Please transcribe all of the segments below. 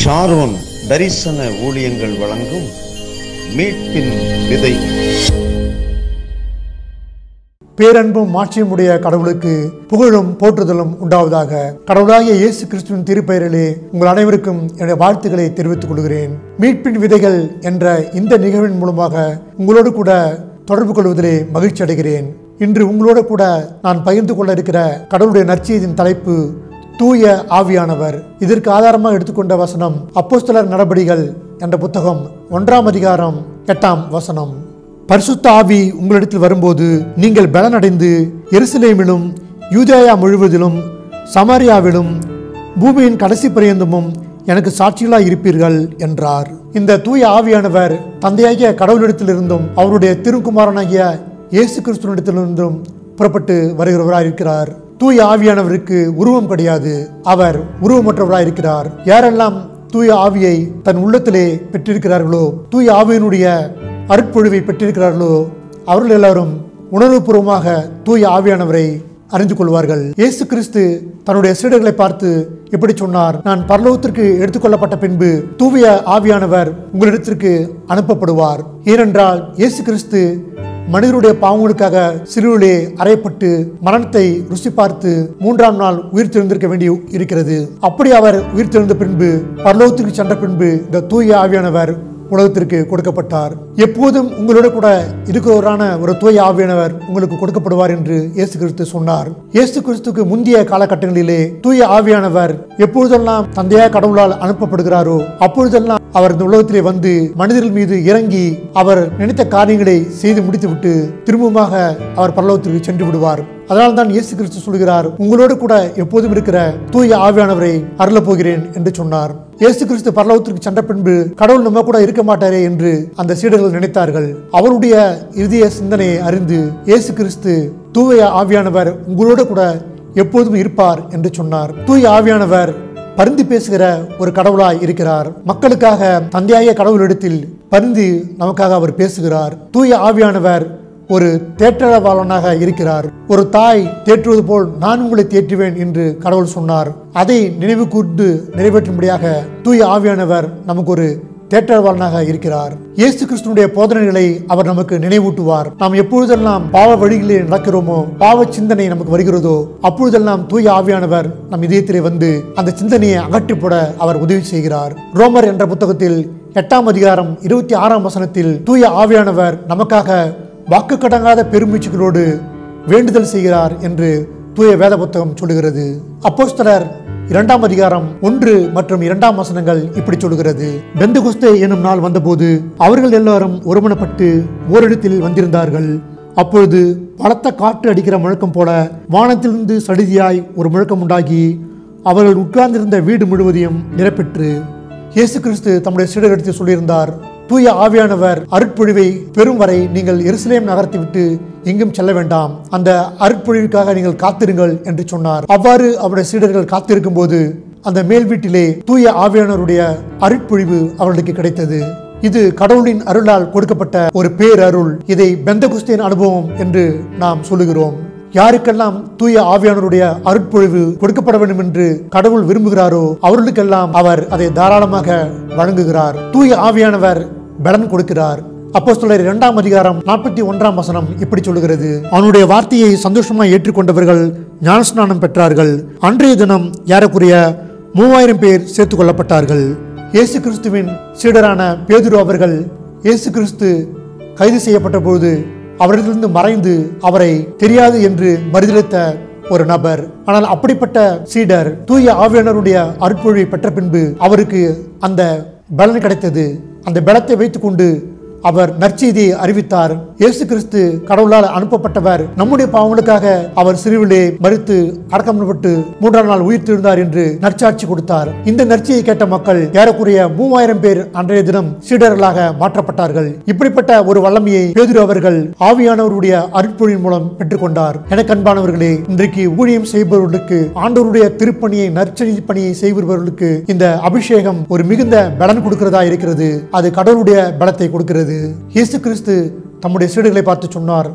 Sharon தரிசன ஊழியங்கள் வழங்கும் மீட்பின் விதை பேரன்பும் மாட்சியுமுடைய கடவுளுக்கு புகழும் போற்றுதலும் உண்டாவதாக கடவுளாகிய இயேசு கிறிஸ்துவின் திருப்பெயரிலே உங்கள் அனைவருக்கும் என்னுடைய வாழ்த்துக்களை தெரிவித்துக் கொள்கிறேன் மீட்பின் விதைகள் என்ற இந்த நிகழ்வின் மூலமாக உங்களோடு கூட தொடர்பு கொள்வதிலே மகிழ்ச்சி அடைகிறேன் இன்று உங்களோடு கூட நான் பகிர்ந்து கொள்ள இருக்கிற கடவுளுடைய நற்செய்தியின் தலைப்பு தூய ஆவியானவர் இதற்கு ஆதாரமாக எடுத்துக்கொண்ட வசனம் அப்போஸ்தலர் நடபடிகள் என்ற புத்தகம் ஒன்றாம் அதிகாரம் எட்டாம் வசனம் பரிசுத்த ஆவி உங்களிடத்தில் வரும்போது நீங்கள் பலனடைந்து எருசலேமிலும் யூதேயா முழுவதிலும் சமாரியாவிலும் பூமியின் கடைசி பரியந்தமும் எனக்கு சாட்சிகளாய் இருப்பீர்கள் என்றார் இந்த தூய ஆவியானவர் தந்தையாகிய கடவுளிடத்திலிருந்தும் அவருடைய திருக்குமாரனாகிய இயேசு கிறிஸ்துவனிடத்திலிருந்தும் புறப்பட்டு வருகிறவராய் இருக்கிறார் தூய ஆவியானவருக்கு உருவம் கிடையாது அவர் உருவமற்றவராய் இருக்கிறார் யாரெல்லாம் தூய ஆவியை தன் உள்ளத்திலே பெற்றிருக்கிறார்களோ தூய ஆவியினுடைய அருட்பொழிவை பெற்றிருக்கிறார்களோ அவர்கள் எல்லாரும் உணர்வுபூர்வமாக தூய ஆவியானவரை அறிந்து கொள்வார்கள் இயேசு கிறிஸ்து தன்னுடைய சீடர்களை பார்த்து இப்படி சொன்னார் நான் பரலோகத்திற்கு எடுத்துக்கொள்ளப்பட்ட பின்பு தூய ஆவியானவர் உங்களிடத்திற்கு அனுப்பப்படுவார் ஏனென்றால் இயேசு கிறிஸ்து மனிதருடைய பாவங்களுக்காக சிலுவிலே அறையப்பட்டு மரணத்தை ருசி பார்த்து மூன்றாம் நாள் உயிர் தெழுந்திருக்க வேண்டி இருக்கிறது அப்படி அவர் உயிர் தெழுந்த பின்பு பரலோகத்திற்கு சென்ற பின்பு இந்த தூய ஆவியானவர் உலகத்திற்கு கொடுக்கப்பட்டார் எப்போதும் உங்களோட கூட இருக்கிறவரான ஒரு தூய ஆவியானவர் உங்களுக்கு கொடுக்கப்படுவார் என்று இயேசு கிறிஸ்து சொன்னார் இயேசு கிறிஸ்துக்கு முந்தைய காலகட்டங்களிலே தூய ஆவியானவர் எப்பொழுதெல்லாம் தந்தையா கடவுளால் அனுப்பப்படுகிறாரோ அப்பொழுதெல்லாம் அவர் இந்த உலகத்திலே வந்து மனிதர்கள் மீது இறங்கி அவர் நினைத்த காரியங்களை செய்து முடித்துவிட்டு திரும்பமாக அவர் பரலோகத்திற்கு சென்று விடுவார் அதனால் தான் இயேசு கிறிஸ்து சொல்கிறார் உங்களோடு கூட எப்போதும் இருக்கிற தூய ஆவியானவரை அருளப் போகிறேன் என்று சொன்னார் இயேசு கிறிஸ்து பரலோகத்திற்கு சென்ற பின்பு கடவுள் நம்ம கூட இருக்க மாட்டாரே என்று அந்த சீடர்கள் நினைத்தார்கள் அவருடைய இறுதிய சிந்தனையை அறிந்து இயேசு கிறிஸ்து தூய ஆவியானவர் உங்களோடு கூட எப்போதும் இருப்பார் என்று சொன்னார் தூய ஆவியானவர் பரிந்து பேசுகிற ஒரு கடவுளாய் இருக்கிறார் மக்களுக்காக தந்தையாய கடவுளிடத்தில் பரிந்து நமக்காக அவர் பேசுகிறார் தூய ஆவியானவர் ஒரு தேற்றவாளனாக இருக்கிறார் ஒரு தாய் தேற்றுவது போல் நான் உங்களை தேற்றுவேன் என்று கடவுள் சொன்னார் அதை நினைவு கூர்ந்து நிறைவேற்றும்படியாக தூய ஆவியானவர் நமக்கு ஒரு தேற்றவாளனாக இருக்கிறார் இயேசு கிறிஸ்துனுடைய போதனைகளை அவர் நமக்கு நினைவூட்டுவார் நாம் எப்பொழுதெல்லாம் பாவ வழிகளில் நடக்கிறோமோ பாவ சிந்தனை நமக்கு வருகிறதோ அப்பொழுதெல்லாம் தூய ஆவியானவர் நம் இதயத்திலே வந்து அந்த சிந்தனையை அகற்றி போட அவர் உதவி செய்கிறார் ரோமர் என்ற புத்தகத்தில் எட்டாம் அதிகாரம் இருபத்தி ஆறாம் வசனத்தில் தூய ஆவியானவர் நமக்காக வாக்கு கடங்காத பெருமூச்சுகளோடு வேண்டுதல் செய்கிறார் என்று தூய வேத புத்தகம் சொல்லுகிறது அப்போஸ்தலர் இரண்டாம் அதிகாரம் ஒன்று மற்றும் இரண்டாம் வசனங்கள் இப்படி சொல்கிறது பெந்தகுஸ்தே எனும் நாள் வந்தபோது அவர்கள் எல்லாரும் ஒருமனப்பட்டு ஓரிடத்தில் வந்திருந்தார்கள் அப்பொழுது பலத்த காற்று அடிக்கிற முழக்கம் போல வானத்திலிருந்து சடிதியாய் ஒரு முழக்கம் உண்டாகி அவர்கள் உட்கார்ந்திருந்த வீடு முழுவதையும் நிரப்பெற்று இயேசு கிறிஸ்து தம்முடைய சீடரிடத்தில் சொல்லியிருந்தார் தூய ஆவியானவர் அருட்பொழிவை பெறும் வரை நீங்கள் எருசலேம் நகரத்தை விட்டு எங்கும் செல்ல வேண்டாம் அந்த அருட்பொழிவுக்காக நீங்கள் காத்திருங்கள் என்று சொன்னார் அவ்வாறு அவருடைய சீடர்கள் காத்திருக்கும் போது அந்த மேல் வீட்டிலே தூய ஆவியானவருடைய அருட்பொழிவு அவர்களுக்கு கிடைத்தது இது கடவுளின் அருளால் கொடுக்கப்பட்ட ஒரு பேரருள் இதை பெந்தகுஸ்தியின் அனுபவம் என்று நாம் சொல்லுகிறோம் யாருக்கெல்லாம் தூய ஆவியானவருடைய அருட்பொழிவு கொடுக்கப்பட வேண்டும் என்று கடவுள் விரும்புகிறாரோ அவர்களுக்கெல்லாம் அவர் அதை தாராளமாக வழங்குகிறார் தூய ஆவியானவர் பலன் கொடுக்கிறார் அப்போ இரண்டாம் அதிகாரம் நாற்பத்தி ஒன்றாம் வசனம் இப்படி சொல்லுகிறது அவனுடைய வார்த்தையை சந்தோஷமாக ஏற்றுக்கொண்டவர்கள் ஞானஸ்நானம் பெற்றார்கள் அன்றைய தினம் ஏறக்குறைய மூவாயிரம் பேர் சேர்த்துக் கொள்ளப்பட்டார்கள் இயேசு கிறிஸ்துவின் சீடரான பேதுரு அவர்கள் இயேசு கிறிஸ்து கைது செய்யப்பட்ட பொழுது அவரிடத்திலிருந்து மறைந்து அவரை தெரியாது என்று மறுதளித்த ஒரு நபர் ஆனால் அப்படிப்பட்ட சீடர் தூய ஆவியானருடைய அருட்பொழிவை பெற்ற பின்பு அவருக்கு அந்த பலன் கிடைத்தது அந்த பலத்தை வைத்துக்கொண்டு அவர் நற்செய்தியை அறிவித்தார் இயேசு கிறிஸ்து கடவுளால் அனுப்பப்பட்டவர் நம்முடைய பாவங்களுக்காக அவர் சிறுவிலே மறித்து அடக்கம் பண்ணப்பட்டு மூன்றாம் நாள் உயிர் திருந்தார் என்று நற்சாட்சி கொடுத்தார் இந்த நற்செய்தியை கேட்ட மக்கள் ஏறக்குறைய மூவாயிரம் பேர் அன்றைய தினம் சீடர்களாக மாற்றப்பட்டார்கள் இப்படிப்பட்ட ஒரு வல்லமையை பேதுரு அவர்கள் ஆவியானவருடைய அருட்பொழியின் மூலம் பெற்றுக்கொண்டார் எனக்கு அன்பானவர்களே இன்றைக்கு ஊழியம் செய்பவர்களுக்கு ஆண்டவருடைய திருப்பணியை நற்செய்தி பணியை செய்பவர்களுக்கு இந்த அபிஷேகம் ஒரு மிகுந்த பலன் கொடுக்கிறதா இருக்கிறது அது கடவுளுடைய பலத்தை கொடுக்கிறது இயேசு கிறிஸ்து தம்முடைய சீடுகளை பார்த்து சொன்னார்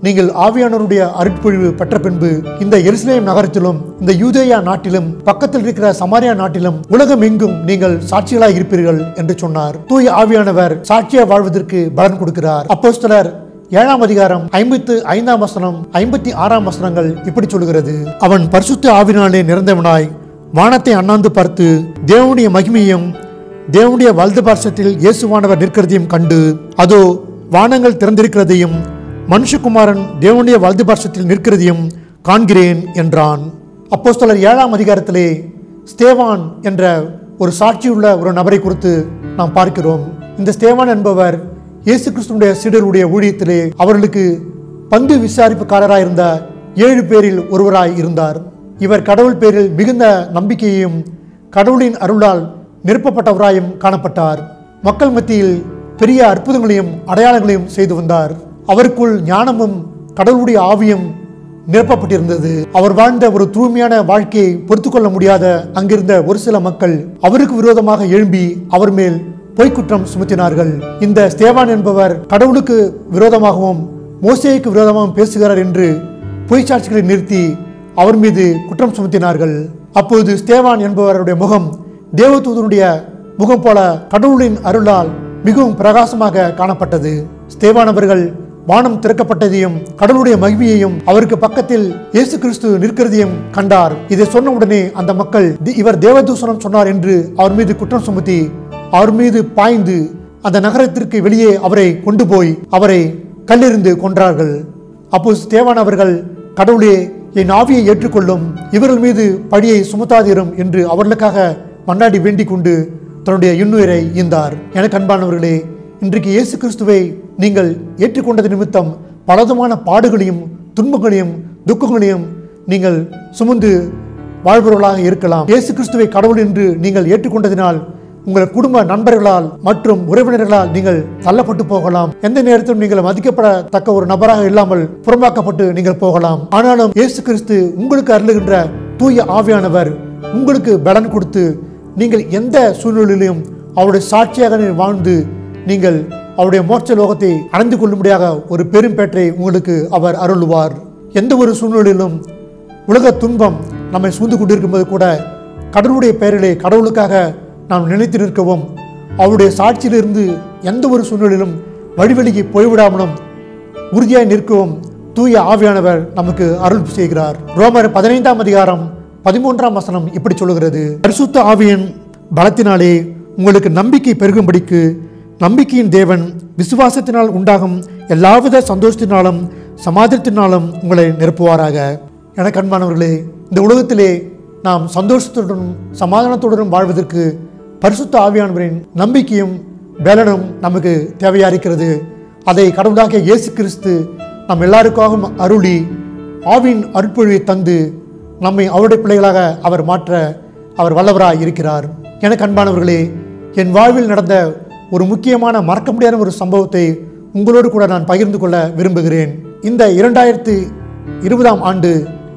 நீங்கள் ஆவியானவருடைய அருட்பொழிவு பெற்ற பின்பு இந்த எருசலேம் நகரத்திலும் இந்த யூதேயா நாட்டிலும் பக்கத்தில் இருக்கிற சமாரியா நாட்டிலும் உலகம் எங்கும் நீங்கள் சாட்சிகளாய் இருப்பீர்கள் என்று சொன்னார் தூய ஆவியானவர் சாட்சியா வாழ்வதற்கு பலன் கொடுக்கிறார் அப்போஸ்தலர் ஏழாம் அதிகாரம் ஐம்பத்து ஐந்தாம் வசனம் ஐம்பத்தி ஆறாம் வசனங்கள் இப்படி சொல்கிறது அவன் பரிசுத்த ஆவினாலே நிறந்தவனாய் வானத்தை அண்ணாந்து பார்த்து தேவனுடைய மகிமையும் தேவனுடைய வலது பார்சத்தில் இயேசுவானவர் நிற்கிறதையும் கண்டு அதோ வானங்கள் திறந்திருக்கிறதையும் மனுஷகுமாரன் தேவனுடைய வலது பார்சத்தில் நிற்கிறதையும் காண்கிறேன் என்றான் அப்போஸ்தலர் ஏழாம் அதிகாரத்திலே ஸ்தேவான் என்ற ஒரு சாட்சியுள்ள ஒரு நபரை குறித்து நாம் பார்க்கிறோம் இந்த ஸ்தேவான் என்பவர் இயேசு கிறிஸ்துடைய சீடருடைய ஊழியத்திலே அவர்களுக்கு பந்து விசாரிப்புக்காரராய் இருந்த ஏழு பேரில் ஒருவராய் இருந்தார் இவர் கடவுள் பேரில் மிகுந்த நம்பிக்கையையும் கடவுளின் அருளால் நிரப்பப்பட்டவராயும் காணப்பட்டார் மக்கள் மத்தியில் பெரிய அற்புதங்களையும் அடையாளங்களையும் செய்து வந்தார் அவருக்குள் ஞானமும் கடவுளுடைய ஆவியும் நிரப்பப்பட்டிருந்தது அவர் வாழ்ந்த ஒரு தூய்மையான வாழ்க்கையை பொறுத்துக்கொள்ள முடியாத அங்கிருந்த ஒரு சில மக்கள் அவருக்கு விரோதமாக எழும்பி அவர் மேல் பொய்க்குற்றம் சுமத்தினார்கள் இந்த ஸ்தேவான் என்பவர் கடவுளுக்கு விரோதமாகவும் மோசேக்கு விரோதமாகவும் பேசுகிறார் என்று பொய் சாட்சிகளை நிறுத்தி அவர் மீது குற்றம் சுமத்தினார்கள் அப்போது ஸ்தேவான் என்பவருடைய முகம் தேவதூதனுடைய முகம் போல கடவுளின் அருளால் மிகவும் பிரகாசமாக காணப்பட்டது ஸ்தேவான் அவர்கள் வானம் திறக்கப்பட்டதையும் கடவுளுடைய மகிமையையும் அவருக்கு பக்கத்தில் இயேசு கிறிஸ்து நிற்கிறதையும் கண்டார் இதை சொன்ன உடனே அந்த மக்கள் "தி- இவர் தேவதூஷணம் சொன்னார் என்று அவர் மீது குற்றம் சுமத்தி அவர் மீது பாய்ந்து அந்த நகரத்திற்கு வெளியே அவரை கொண்டு போய் அவரை கல்லெறிந்து கொன்றார்கள் அப்போது ஸ்தேவான் அவர்கள் கடவுளே என் ஆவியை ஏற்றுக்கொள்ளும் இவர்கள் மீது பழியை சுமத்தாதீரும் என்று அவர்களுக்காக மன்னாடி வேண்டிக் கொண்டு தன்னுடைய இன்னுயிரை ஈந்தார் எனக்கு அன்பானவர்களே இன்றைக்கு இயேசு கிறிஸ்துவை நீங்கள் ஏற்றுக்கொண்டது நிமித்தம் பலவிதமான பாடுகளையும் துன்பங்களையும் துக்கங்களையும் நீங்கள் சுமந்து வாழ்பவர்களாக இருக்கலாம் இயேசு கிறிஸ்துவை கடவுள் என்று நீங்கள் ஏற்றுக்கொண்டதினால் உங்கள் குடும்ப நண்பர்களால் மற்றும் உறவினர்களால் நீங்கள் தள்ளப்பட்டு போகலாம் எந்த நேரத்திலும் நீங்கள் மதிக்கப்படத்தக்க ஒரு நபராக இல்லாமல் புறம்பாக்கப்பட்டு நீங்கள் போகலாம் ஆனாலும் இயேசு கிறிஸ்து உங்களுக்கு அருளுகின்ற தூய ஆவியானவர் உங்களுக்கு பலன் கொடுத்து நீங்கள் எந்த சூழ்நிலையிலும் அவருடைய சாட்சியாக நீ வாழ்ந்து நீங்கள் அவருடைய மோட்ச லோகத்தை அடைந்து கொள்ளும்படியாக ஒரு பெரும் பேற்றை உங்களுக்கு அவர் அருளுவார் எந்த ஒரு சூழ்நிலையிலும் உலக துன்பம் நம்மை சூழ்ந்து கொண்டிருக்கும்போது கூட கடவுளுடைய பெயரிலே கடவுளுக்காக நாம் நினைத்து நிற்கவும் அவருடைய சாட்சியிலிருந்து எந்த ஒரு சூழ்நிலையிலும் வழிவெளிக்கு போய்விடாமலும் உறுதியாய் நிற்கவும் தூய ஆவியானவர் நமக்கு அருள் செய்கிறார் ரோமர் பதினைந்தாம் அதிகாரம் பதிமூன்றாம் வசனம் இப்படி சொல்லுகிறது பரிசுத்த ஆவியின் பலத்தினாலே உங்களுக்கு நம்பிக்கை பெருகும்படிக்கு நம்பிக்கையின் தேவன் விசுவாசத்தினால் உண்டாகும் எல்லாவித சந்தோஷத்தினாலும் சமாதானத்தினாலும் உங்களை நிரப்புவாராக எனக்கு அன்பானவர்களே இந்த உலகத்திலே நாம் சந்தோஷத்துடனும் சமாதானத்துடனும் வாழ்வதற்கு பரிசுத்த ஆவியானவரின் நம்பிக்கையும் பலனும் நமக்கு தேவையா இருக்கிறது அதை கடவுளாகிய இயேசு கிறிஸ்து நம் எல்லாருக்காகவும் அருளி ஆவின் அருட்பொழிவை தந்து நம்மை அவருடைய பிள்ளைகளாக அவர் மாற்ற அவர் வல்லவராய் இருக்கிறார் எனக்கு அன்பானவர்களே என் வாழ்வில் நடந்த ஒரு முக்கியமான மறக்க முடியாத ஒரு சம்பவத்தை உங்களோடு கூட நான் பகிர்ந்து கொள்ள விரும்புகிறேன் இந்த இரண்டாயிரத்து இருபதாம் ஆண்டு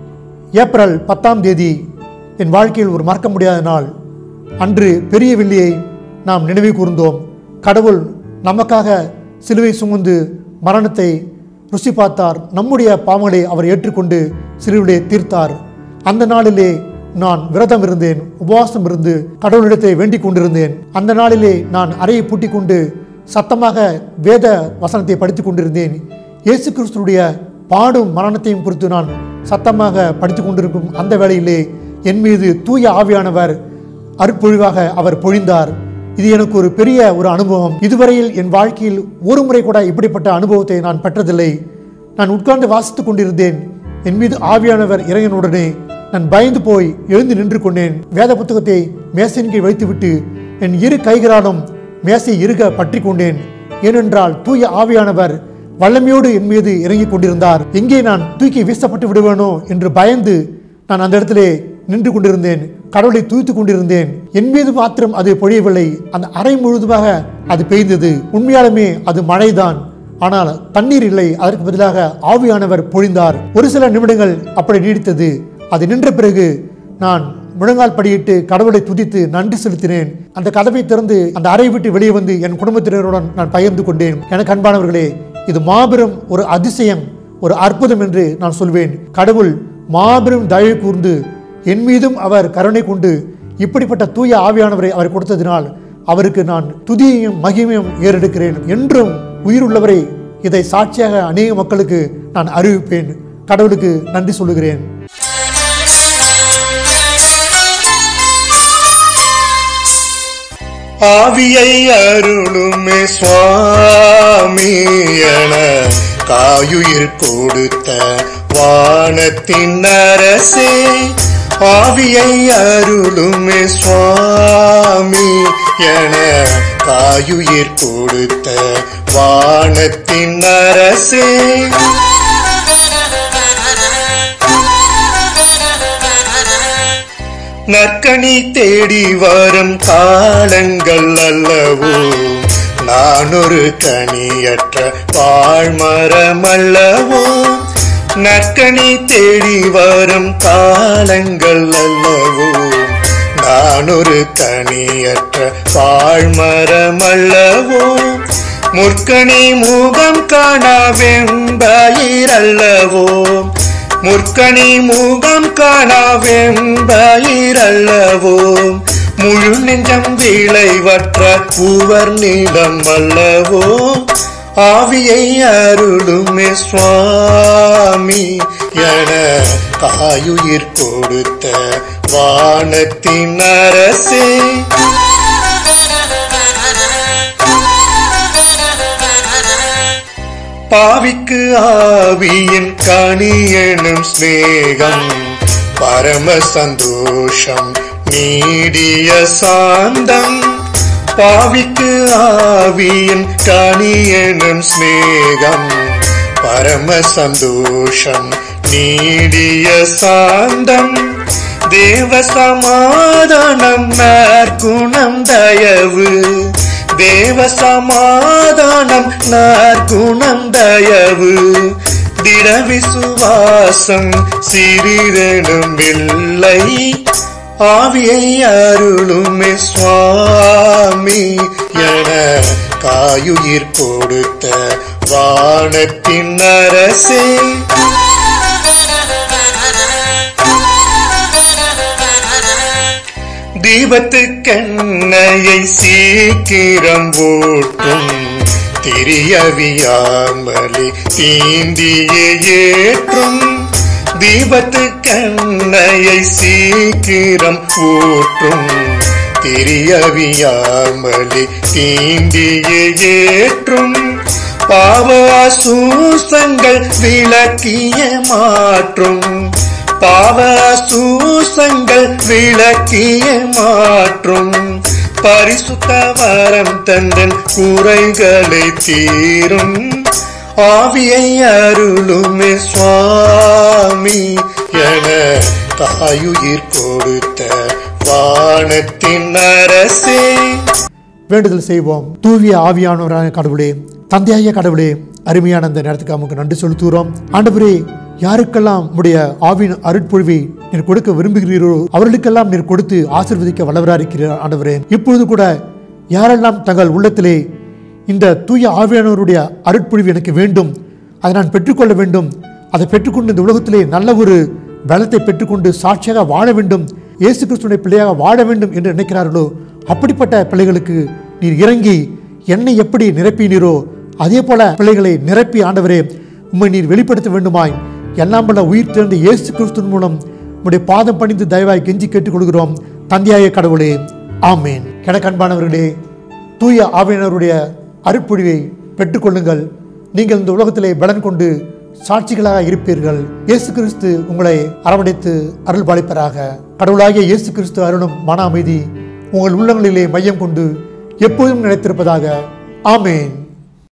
ஏப்ரல் பத்தாம் தேதி என் வாழ்க்கையில் ஒரு மறக்க முடியாத நாள் அன்று பெரிய வெள்ளியை நாம் நினைவு கூர்ந்தோம் கடவுள் நமக்காக சிலுவை சுமந்து மரணத்தை ருசி பார்த்தார் நம்முடைய பாவங்களை அவர் ஏற்றுக்கொண்டு சிலுவிலே தீர்த்தார் அந்த நாளிலே நான் விரதம் இருந்தேன் உபவாசம் இருந்து கடவுளிடத்தை வேண்டிக் கொண்டிருந்தேன் அந்த நாளிலே நான் அறையை பூட்டிக் கொண்டு சத்தமாக வேத வசனத்தை படித்துக் கொண்டிருந்தேன் இயேசு கிறிஸ்துடைய பாடும் மரணத்தையும் குறித்து நான் சத்தமாக படித்துக் கொண்டிருக்கும் அந்த வேளையிலே என் மீது தூய ஆவியானவர் அருட்பொழிவாக அவர் பொழிந்தார் இது எனக்கு ஒரு பெரிய ஒரு அனுபவம் இதுவரையில் என் வாழ்க்கையில் ஒரு முறை கூட இப்படிப்பட்ட அனுபவத்தை நான் பெற்றதில்லை நான் உட்கார்ந்து வாசித்துக் கொண்டிருந்தேன் என் மீது ஆவியானவர் இறைவனுடனே நான் பயந்து போய் எழுந்து நின்று கொண்டேன் வேத புத்தகத்தை மேசையின் கீழ் வைத்துவிட்டு என் இரு கைகளாலும் மேசை இறுக பற்றி கொண்டேன் ஏனென்றால் தூய ஆவியானவர் வல்லமையோடு என் மீது இறங்கிக் கொண்டிருந்தார் எங்கே நான் தூக்கி வீசப்பட்டு விடுவேனோ என்று பயந்து நான் அந்த இடத்திலே நின்று கொண்டிருந்தேன் கடவுளை தூய்த்து கொண்டிருந்தேன் என் மீது மாத்திரம் அது பொழியவில்லை அந்த அறை முழுதுமாக அது பெய்தது உண்மையாலுமே அது மழைதான் ஆனால் தண்ணீர் இல்லை அதற்கு பதிலாக ஆவியானவர் பொழிந்தார் ஒரு சில நிமிடங்கள் அப்படி நீடித்தது அது நின்ற பிறகு நான் முழங்கால் படியிட்டு கடவுளை துதித்து நன்றி செலுத்தினேன் அந்த கதவை திறந்து அந்த அறை விட்டு வெளியே வந்து என் குடும்பத்தினருடன் நான் பகிர்ந்து கொண்டேன் எனக்கு அன்பானவர்களே இது மாபெரும் ஒரு அதிசயம் ஒரு அற்புதம் என்று நான் சொல்வேன் கடவுள் மாபெரும் தயவு கூர்ந்து என் மீதும் அவர் கருணை கொண்டு இப்படிப்பட்ட தூய ஆவியானவரை அவர் கொடுத்ததினால் அவருக்கு நான் துதியையும் மகிமையும் ஏறெடுக்கிறேன் என்றும் உயிருள்ளவரை இதை சாட்சியாக அநேக மக்களுக்கு நான் அறிவிப்பேன் கடவுளுக்கு நன்றி சொல்லுகிறேன் ஆவியை அருளுமே சுவாமி என காயுயிர் கொடுத்த வானத்தின் அரசே ஆவியை அருளுமே சுவாமி என காயுயிர் கொடுத்த வானத்தின் அரசே நற்கனி தேடி வரும் காலங்கள் அல்லவோ நான் ஒரு கனியற்ற வாழ்மரம் அல்லவோ நற்கனி தேடி வரும் காலங்கள் அல்லவோ நான் ஒரு கனியற்ற வாழ்மரம் அல்லவோ முற்கனி முகம் காணா வெம்பாயிரல்லவோ முற்கனி முகம் காணாவெம்பயிரல்லவோ முழு நெஞ்சம் விளைவற்ற பூவர் நீளம் அல்லவோ ஆவியை அருளுமே சுவாமி என காயுயிர் கொடுத்த வானத்தின் அரசே பாவிக்கு ஆவியின் கனி எனும் சிநேகம் பரம சந்தோஷம் நீடிய சாந்தம் பாவிக்கு ஆவியின் கனி எனும் சிநேகம் பரம சந்தோஷம் நீடிய சாந்தம் தேவ சமாதானம் நற்குணம் தயவு தேவ சமாதானம் நற்குணம் தயவு திட விசுவாசம் சிறிதனும் இல்லை ஆவியை அருளுமே சுவாமி என காயுயிர் கொடுத்த வானத்தின் அரசே தீபத்துக்கெண்ணையை சீக்கிரம் ஓட்டும் திரியவியாமலே தீந்தியே ஏற்றும் தீபத்துக்கெண்ணையை சீக்கிரம் ஊற்றும் திரியவியாமலே தீந்தியே ஏற்றும் பாவ சூசங்கள் விளக்கிய மாற்றும் பாவ சூசங்கள் விளக்கிய மாற்றும் பரிசுத்த வரம் தந்தன் குறைகளை தீரும் ஆவியை அருளுமே சுவாமி என தாயுயிர் கொடுத்த வானத்தின் அரசே வேண்டுதல் செய்வோம் தூவிய ஆவியானவரான கடவுளே தந்தையாய கடவுளே அருமையான அந்த நேரத்துக்கு நமக்கு நன்றி செலுத்துகிறோம் ஆண்டவரே யாருக்கெல்லாம் உடைய ஆவின் அருட்பொழிவை நீர் கொடுக்க விரும்புகிறீரோ அவர்களுக்கெல்லாம் நீர் கொடுத்து ஆசீர்வதிக்க வல்லவராக இருக்கிறார் ஆண்டவரே இப்பொழுது கூட யாரெல்லாம் தங்கள் உள்ளத்திலே இந்த தூய ஆவியானவருடைய அருட்பொழிவு எனக்கு வேண்டும் அதை நான் பெற்றுக்கொள்ள வேண்டும் அதை பெற்றுக்கொண்டு இந்த உலகத்திலே நல்ல ஒரு பலத்தை பெற்றுக்கொண்டு சாட்சியாக வாழ வேண்டும் இயேசு கிறிஸ்துடைய பிள்ளையாக வாழ வேண்டும் என்று நினைக்கிறார்களோ அப்படிப்பட்ட பிள்ளைகளுக்கு நீர் இறங்கி என்னை எப்படி நிரப்பினீரோ அதே போல பிள்ளைகளை நிரப்பி ஆண்டவரே உம்மை நீர் வெளிப்படுத்த வேண்டுமாய் எல்லாம் வல்ல உயிர் திறந்த இயேசு கிறிஸ்துவின் மூலம் உம்முடைய பாதம் பணிந்து தயவாய் கெஞ்சி கேட்டுக்கொள்கிறோம் தந்தையாய கடவுளே ஆமேன் கிடக்கன்பானவர்களே தூய ஆவியினருடைய அருட்பொழிவை பெற்றுக்கொள்ளுங்கள் நீங்கள் இந்த உலகத்திலே பலன் கொண்டு சாட்சிகளாக இருப்பீர்கள் இயேசு கிறிஸ்து உங்களை அரவணைத்து அருள் பாலிப்பராக கடவுளாகிய இயேசு கிறிஸ்து அருளும் மன அமைதி உங்கள் உள்ளங்களிலே மையம் கொண்டு எப்போதும் நினைத்திருப்பதாக ஆமேன்